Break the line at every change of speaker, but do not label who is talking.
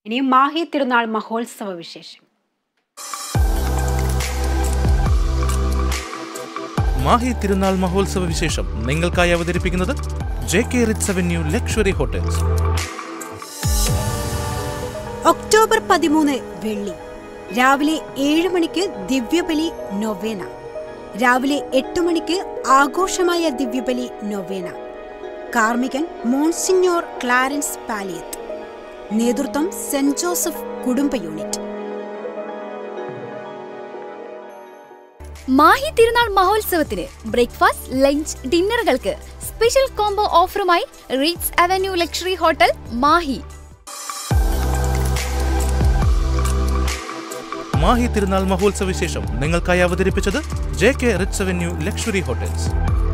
ഇനി മാഹി തിരുനാൾ മഹോത്സവ വിശേഷം
മാഹി തിരുനാൾ മഹോത്സവ വിശേഷം നിങ്ങൾക്കായി അവതരിപ്പിക്കുന്നത് J K Ritz avenue luxury hotels
October പതിമൂന്ന് വെള്ളി രാവിലെ ഏഴ് മണിക്ക് ദിവ്യബലി നൊവേന രാവിലെ എട്ട് മണിക്ക് ആഘോഷമായ ദിവ്യബലി നൊവേന കാർമികൻ മോൺസിഞ്ഞോർ ക്ലാരൻസ് പാലിയത്ത് നേതൃത്വം സെന്റ് ജോസഫ് കുടുംബ യൂണിറ്റ്
മാഹി തിരുനാൾ മഹോത്സവത്തിന് ബ്രേക്ക്ഫാസ്റ്റ് ലഞ്ച് ഡിന്നറുകൾക്ക് സ്പെഷ്യൽ കോംബോ ഓഫറുമായി Ritz avenue luxury hotel Mahe
Mahe തിരുനാൾ മഹോത്സവ വിശേഷം നിങ്ങൾക്കായി അവതരിപ്പിച്ചത് J K Ritz avenue luxury hotels